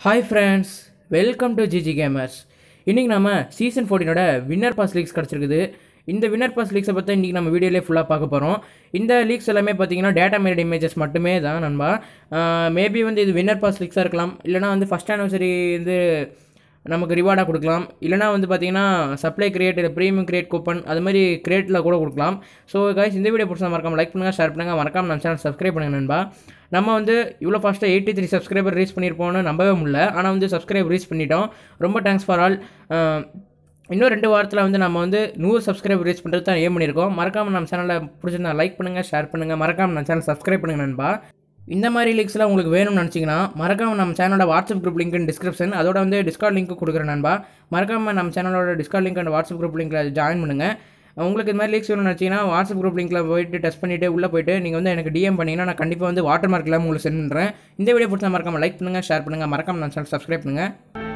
hi friends welcome to GG gamers இன்றைக்கி நம்ம season ஃபோர்டீனோட வின்னர் பாஸ் லீக்ஸ் கிடச்சிருக்குது இந்த வின்னர் பாஸ் லீக்ஸை பற்றி இன்றைக்கி நம்ம வீடியோலேயே ஃபுல்லாக பார்க்க போகிறோம் இந்த லீக்ஸ் எல்லாமே பார்த்தீங்கன்னா டேட்டா மேட் இமேஜஸ் மட்டுமே தான் நண்பா மேபி வந்து இது வின்னர் பாஸ் லீக்ஸாக இருக்கலாம் இல்லைனா வந்து ஃபஸ்ட் ஆனிவர்சரி வந்து நமக்கு ரிவார்டாக கொடுக்கலாம் இல்லைனா வந்து பார்த்தீங்கன்னா சப்ளை கிரியேட் இல்லை ப்ரீமியம் கிரியேட் கூப்பன் அது மாதிரி கிரியேட்டில் கூட கொடுக்கலாம் ஸோ guys இந்த வீடியோ பிடிச்சா மறக்காம லைக் பண்ணுங்கள் ஷேர் பண்ணுங்கள் மறக்காம நம்ம சேனல் சப்ஸ்கிரைப் பண்ணுங்க நண்பா நம்ம வந்து இவ்வளோ ஃபாஸ்ட்டாக எயிட்டி த்ரீ சப்ஸ்கிரைபர் ரீச் பண்ணியிருப்போம்னு நம்பவே முடியல ஆனால் வந்து சப்ஸ்கிரைப் ரீச் பண்ணிட்டோம் ரொம்ப தேங்க்ஸ் ஃபார் ஆல் இன்னும் ரெண்டு வாரத்தில் வந்து நம்ம வந்து நூறு சப்ஸ்கிரைபர் ரீச் பண்ணுறது தான் ஏம் பண்ணியிருக்கோம் மறக்காமல் நம்ம சேனலில் பிடிச்சிருந்தா லைக் பண்ணுங்கள் ஷேர் பண்ணுங்கள் மறக்காம நம்ம சேனல் சப்ஸ்கிரைப் பண்ணுங்கள் நண்பா இந்த மாதிரி லிங்க்ஸ்லாம் உங்களுக்கு வேணும்னு நினச்சிங்கன்னா மறக்காம நம்ம சேனலோட வாட்ஸ்அப் குரூப் லிங்க் டிஸ்கிரிப்ஷன் அதோட வந்து டிஸ்கார்ட் லிங்க் கொடுக்குறேன் நண்பா மறக்காம நம்ம சேனலோட Discord link and WhatsApp group லிங்க்கில் ஜாயின் பண்ணுங்கள் உங்களுக்கு இந்த மாதிரி லீக்ஸ் வேணும்னு நினச்சிங்கன்னா வாட்ஸ்அப் குரூப் லிங்க்கில் போயிட்டு டெஸ்ட் பண்ணிவிட்டு உள்ளே போயிட்டு நீங்கள் வந்து எனக்கு டிஎம் பண்ணிங்கன்னா நான் கண்டிப்பாக வந்து வாட்டர் மார்க் இல்லாமல் உங்களுக்கு சென்ட் பண்ணுறேன் இந்த வீடியோ பிடிச்சா மறக்காம லைக் பண்ணுங்கள் ஷேர் பண்ணுங்கள் மறக்காம நம்ம சேனல் சப்ஸ்கிரைப் பண்ணுங்கள்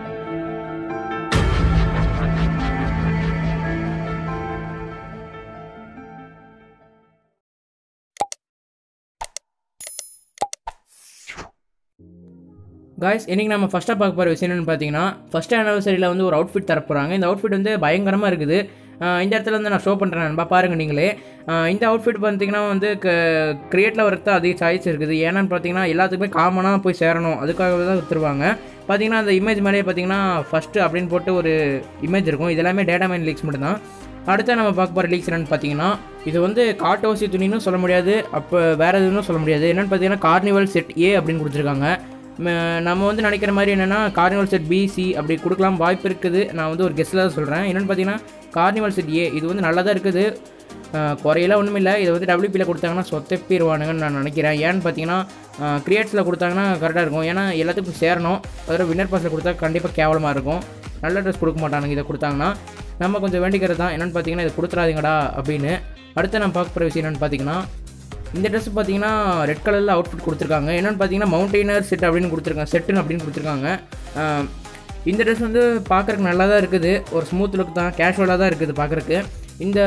காய்ஸ் இன்றைக்கி நம்ம ஃபஸ்ட்டாக பார்க்க போகிற விஷயம் என்னென்னு பார்த்தீங்கன்னா ஃபஸ்ட் ஆனிவர்சரியில் வந்து ஒரு அவுட்ஃபிட் தர போகிறாங்க இந்த அவுட்ஃபிட் வந்து பயங்கரமாக இருக்குது ஆஹ் இந்த இடத்துல வந்து நான் ஷோ பண்ணுறேன் நண்பா பாருங்கள் நீங்களே ஆஹ் இந்த அவுட்ஃபிட் பார்த்தீங்கன்னா வந்து க கிரியேட்டில் வரது அதிக சாய்ஸ் இருக்குது ஏன்னான்னு பார்த்தீங்கன்னா எல்லாத்துக்குமே காமனாக போய் சேரணும் அதுக்காக தான் விற்றுருவாங்க பார்த்தீங்கன்னா அந்த இமேஜ் மேலேயே பார்த்தீங்கன்னா ஃபஸ்ட்டு அப்படின்னு போட்டு ஒரு இமேஜ் இருக்கும் இது எல்லாமே டேட்டா மைன் லீக்ஸ் மட்டும்தான் அடுத்து நம்ம பார்க்க போகிற லீக்ஸ் என்னென்னு பார்த்தீங்கன்னா இது வந்து காட்டோசி துணின்னு சொல்ல முடியாது அப்போ வேறு எதுவும் சொல்ல முடியாது என்னென்னு பார்த்தீங்கன்னா கார்னிவல் செட் ஏ அப்படின்னு கொடுத்துருக்காங்க ம, நம்ம வந்து நினைக்கிற மாதிரி என்னென்னா கார்னிவல் செட் பி சி அப்படி கொடுக்கலாம் வாய்ப்பு இருக்குது நான் வந்து ஒரு கெஸ்ட்டில் தான் சொல்கிறேன் என்னென்னு பார்த்தீங்கன்னா கார்னிவல் செட் ஏ இது வந்து நல்லா தான் இருக்குது அஹ், குறையெல்லாம் ஒன்றும் இல்லை இதை வந்து டபிள்யூபியில் கொடுத்தாங்கன்னா சொத்தப்பிடுவானுங்கன்னு நான் நினைக்கிறேன் ஏன்னு பார்த்தீங்கன்னா கிரியேட்ஸில் கொடுத்தாங்கன்னா கரெக்டாக இருக்கும் ஏன்னா எல்லாத்துக்கும் சேரணும் அதோட வின்னர் பாஸில் கொடுத்தா கண்டிப்பாக கேவலமாக இருக்கும் நல்ல ட்ரெஸ் கொடுக்க மாட்டானுங்க இதை கொடுத்தாங்கன்னா நம்ம கொஞ்சம் வேண்டிக்கிறது தான் என்னென்னு பார்த்தீங்கன்னா இதை கொடுத்துறாதீங்கடா அப்படின்னு அடுத்து நம்ம பார்க்க போகிற விஷயம் என்னென்னு பார்த்தீங்கன்னா இந்த ட்ரெஸ் பார்த்தீங்கன்னா ரெட் கலரில் அவுட்ஃபிட் கொடுத்துருக்காங்க என்னென்னு பார்த்தீங்கன்னா மவுண்டெய்னர் செட் அப்படின்னு கொடுத்துருக்காங்க செட்டுன்னு அப்படின்னு கொடுத்துருக்காங்க ஆஹ் இந்த ட்ரெஸ் வந்து பார்க்குறக்கு நல்லா தான் இருக்குது ஒரு ஸ்மூத் லுக் தான் கேஷுவலாக தான் இருக்குது பார்க்குறக்கு இந்த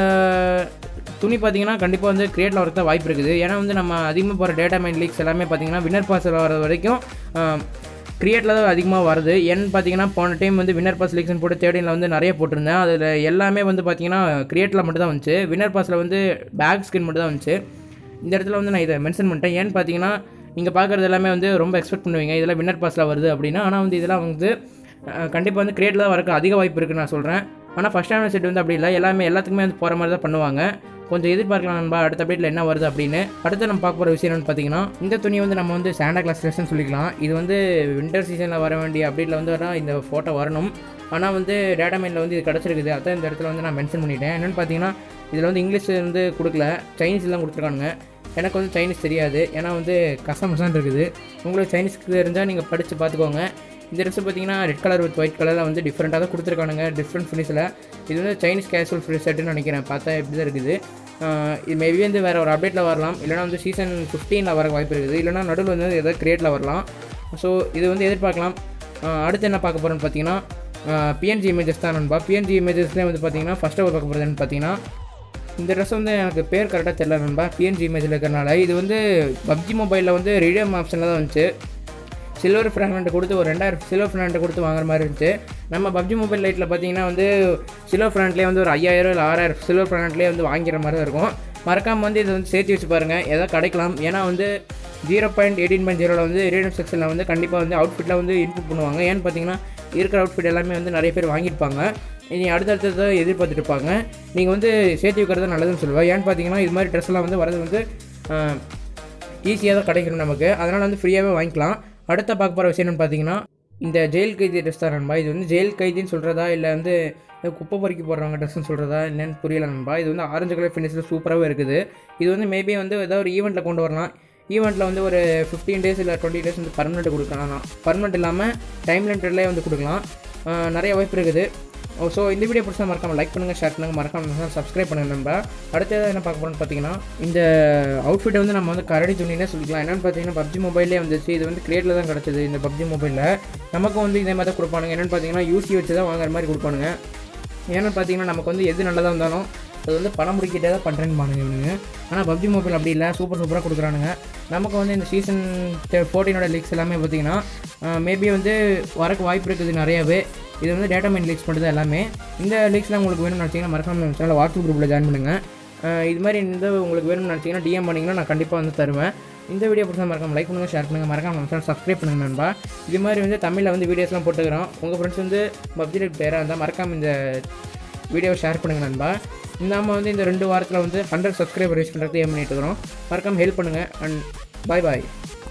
துணி பார்த்தீங்கன்னா கண்டிப்பாக வந்து கிரியேட்டில் வரது தான் வாய்ப்பு இருக்குது ஏன்னா வந்து நம்ம அதிகமாக போகிற டேட்டா மைன் லீக்ஸ் எல்லாமே பார்த்தீங்கன்னா வின்னர் பாஸில் வர வரைக்கும் கிரியேட்டில் தான் அதிகமாக வருது ஏன்னு பார்த்தீங்கன்னா போன டைம் வந்து வின்னர் பாஸ் லீக்ஸ்னு போட்டு தேர்டினில் வந்து நிறைய போட்டிருந்தேன் அதில் எல்லாமே வந்து பார்த்தீங்கன்னா கிரியேட்டில் மட்டும் தான் வந்துச்சு வின்னர் பாஸில் வந்து பேக் ஸ்கின் மட்டும் தான் வந்துச்சு இந்த இடத்துல வந்து நான் இதை மென்ஷன் பண்ணிட்டேன் ஏன்னு பார்த்தீங்கன்னா நீங்கள் பார்க்குறது எல்லாமே வந்து ரொம்ப எக்ஸ்பெக்ட் பண்ணுவீங்க இதெல்லாம் வின்னர் பாஸில் வருது அப்படின்னா ஆனால் வந்து இதெல்லாம் வந்து கண்டிப்பாக வந்து கிரியேட்டில் தான் வரக்கு அதிக வாய்ப்பு இருக்குன்னு நான் சொல்கிறேன் ஆனால் ஃபஸ்ட் ஆன செட் வந்து அப்படி இல்லை எல்லாமே எல்லாத்துக்குமே வந்து போகிற மாதிரி தான் பண்ணுவாங்க கொஞ்சம் எதிர்பார்க்கலாம் நண்பா அடுத்த அப்டேட்டில் என்ன வருது அப்படின்னு அடுத்து நம்ம பார்க்க போகிற விஷயம் என்னன்னு பார்த்தீங்கன்னா இந்த துணி வந்து நம்ம வந்து சாண்டா கிளாஸ் ட்ரெஸ்ன்னு சொல்லிக்கலாம் இது வந்து வின்டர் சீசனில் வர வேண்டிய அப்டேட்டில் வந்து வரா இந்த ஃபோட்டோ வரணும் ஆனால் வந்து டேட்டா மைனில் வந்து இது கிடச்சிருக்குது அதான் இந்த இடத்துல வந்து நான் மென்ஷன் பண்ணிட்டேன் என்னென்னு பார்த்தீங்கன்னா இதில் வந்து இங்கிலீஷ் வந்து கொடுக்கல சைனீஸ் தான் கொடுத்துருக்கானுங்க எனக்கு வந்து சைனீஸ் தெரியாது ஏன்னா வந்து கசமசான் இருக்குது உங்களுக்கு சைனீஸ்க்கு தெரிஞ்சால் நீங்கள் படித்து பார்த்துக்கோங்க இந்த ட்ரெஸ் பார்த்தீங்கன்னா ரெட் கலர் வித் ஒயிட் கலரில் வந்து டிஃப்ரெண்ட்டாக தான் கொடுத்துருக்கானுங்க டிஃப்ரெண்ட் ஃபினிஷில் இது வந்து சைனீஸ் கேஷுவல் ஃபினிஷ் செட்டுன்னு நினைக்கிறேன் பார்த்தா இப்படி தான் இருக்குது ஆஹ் இது மேபி வந்து வேறு ஒரு அப்டேட்டில் வரலாம் இல்லைனா வந்து சீசன் ஃபிஃப்டீனில் வர வாய்ப்பு இருக்குது இல்லைனா நடுவில் வந்து ஏதாவது கிரியேட்டில் வரலாம் ஸோ இது வந்து எதிர்பார்க்கலாம் ஆஹ் அடுத்து என்ன பார்க்க போகிறோன்னு பார்த்தீங்கன்னா பிஎன்ஜி இமேஜஸ் தான் நண்பா பிஎன்ஜி இமேஜஸ்லேயே வந்து பார்த்தீங்கன்னா ஃபஸ்ட்டு ஒரு பார்க்க போகிறதுன்னு பார்த்தீங்கன்னா இந்த ட்ரெஸ் வந்து எனக்கு பேர் கரெக்டாக தெரியல நண்பா பிஎன்ஜி இமேஜில் இருக்கிறனால இது வந்து பப்ஜி மொபைலில் வந்து ரேடியம் ஆப்ஷனில் தான் வந்துச்சு சில்வர் ஃப்ராக்மெண்ட் கொடுத்து ஒரு ரெண்டாயிரம் சில்வர் ஃப்ராண்ட் கொடுத்து வாங்குற மாதிரி இருந்துச்சு நம்ம பப்ஜி மொபைல் லைட்டில் பார்த்தீங்கன்னா வந்து சில்வர் ஃப்ராண்ட்லேயே வந்து ஒரு ஐயாயிரம் இல்லை ஆறாயிரம் சில்வர் ஃப்ராண்ட்லேயே வந்து வாங்கிற மாதிரி தான் இருக்கும் மறக்காமல் வந்து இதை வந்து சேர்த்து வச்சு பாருங்கள் எதாவது கிடைக்கலாம் ஏன்னா வந்து ஜீரோ பாயிண்ட் எயிட்டீன் பாயிண்ட் ஜீரோவில் வந்து ரேடியம் செக்ஷனில் வந்து கண்டிப்பாக வந்து அவுட்ஃபிட்டில் வந்து இன்புட் பண்ணுவாங்க ஏன்னு பார்த்தீங்கன்னா இருக்கிற அவுட்ஃபிட் எல்லாமே வந்து நிறைய பேர் வாங்கியிருப்பாங்க இனி அடுத்தடுத்ததை எதிர்பார்த்துட்டு இருப்பாங்க நீங்கள் வந்து சேர்த்து வைக்கிறது நல்லதுன்னு சொல்லுவேன் ஏன்னு பார்த்தீங்கன்னா இது மாதிரி ட்ரெஸ்லாம் வந்து வரது வந்து ஈஸியாக தான் கிடைக்கணும் நமக்கு அதனால் வந்து ஃப்ரீயாகவே வாங்கிக்கலாம் அடுத்த பார்க்க போகிற விஷயம் என்னன்னு பார்த்தீங்கன்னா இந்த ஜெயில் கைதி ட்ரெஸ் தான் நண்பா இது வந்து ஜெயில் கைதின்னு சொல்கிறதா இல்லை வந்து இந்த குப்பை பொறுக்கி போடுறவங்க ட்ரெஸ்ன்னு சொல்கிறதா என்னன்னு புரியல நண்பா இது வந்து ஆரஞ்சு கலர் ஃபினிஷில் சூப்பராகவே இருக்குது இது வந்து மேபி வந்து ஏதாவது ஒரு ஈவெண்ட்டில் கொண்டு வரலாம் ஈவெண்ட்டில் வந்து ஒரு ஃபிஃப்டீன் டேஸ் இல்லை டுவெண்ட்டி டேஸ் வந்து பர்மனெண்ட் கொடுக்கலாம் பர்மனெண்ட் இல்லாமல் டைம் லிமிட்டட்லேயே வந்து கொடுக்கலாம் ஆஹ் நிறைய வாய்ப்பு இருக்குது ஸோ இந்த வீடியோ பிடிச்சா மறக்காம லைக் பண்ணுங்கள் ஷேர் பண்ணுங்கள் மறக்காம சப்ஸ்கிரைப் பண்ணுங்கள் நம்ம அடுத்தது என்ன பார்க்க போகிறோம்னு பார்த்தீங்கன்னா இந்த அவுட்ஃபிட்டை வந்து நம்ம வந்து கரடி துணினே சொல்லிக்கலாம் என்னென்னு பார்த்தீங்கன்னா பப்ஜி மொபைல்லே வந்துச்சு இது வந்து கிரியேட்டில் தான் கிடச்சிது இந்த பப்ஜி மொபைலில் நமக்கும் வந்து இதே மாதிரி தான் கொடுப்பானுங்க என்னென்னு பார்த்தீங்கன்னா யூசி வச்சு தான் வாங்குற மாதிரி கொடுப்பானுங்க ஏன்னு பார்த்தீங்கன்னா நமக்கு வந்து எது நல்லதாக இருந்தாலும் அது வந்து பணம் முடிக்கிட்டே தான் பண்ணுறேன்னு பாருங்க இவனுங்க ஆனால் பப்ஜி மொபைல் அப்படி இல்லை சூப்பர் சூப்பராக கொடுக்குறானுங்க நமக்கு வந்து இந்த சீசன் ஃபோர்டீனோட லீக்ஸ் எல்லாமே பார்த்தீங்கன்னா மேபி வந்து வரக்கு வாய்ப்பு இருக்குது நிறையாவே இது வந்து டேட்டா மைன் லீக்ஸ் மட்டும் தான் எல்லாமே இந்த லீக்ஸ்லாம் உங்களுக்கு வேணும்னு நினச்சிங்கன்னா மறக்காம நம்ம சேனல் வாட்ஸ்அப் குரூப்பில் ஜாயின் பண்ணுங்கள் அஹ் இது மாதிரி இந்த உங்களுக்கு வேணும்னு நினச்சிங்கன்னா டிஎம் பண்ணிங்கன்னா நான் கண்டிப்பாக வந்து தருவேன் இந்த வீடியோ பிடிச்சா மறக்காம லைக் பண்ணுங்கள் ஷேர் பண்ணுங்கள் மறக்காம நம்ம சேனல் சப்ஸ்கிரைப் பண்ணுங்க நண்பா இது மாதிரி வந்து தமிழில் வந்து வீடியோஸ்லாம் போட்டுக்கிறோம் உங்கள் ஃப்ரெண்ட்ஸ் வந்து பப்ஜி பிளேயராக இருந்தால் மறக்காம இந்த வீடியோவை ஷேர் பண்ணுங்கள் நண்பா இந்தாமல் வந்து இந்த ரெண்டு வாரத்தில் வந்து ஹண்ட்ரட் சப்ஸ்கிரைபர் ரீச் பண்ணுறது ஏம் பண்ணிட்டு இருக்கிறோம் மறக்காம ஹெல்ப் பண்ணுங்கள் அண்ட் பாய் பாய்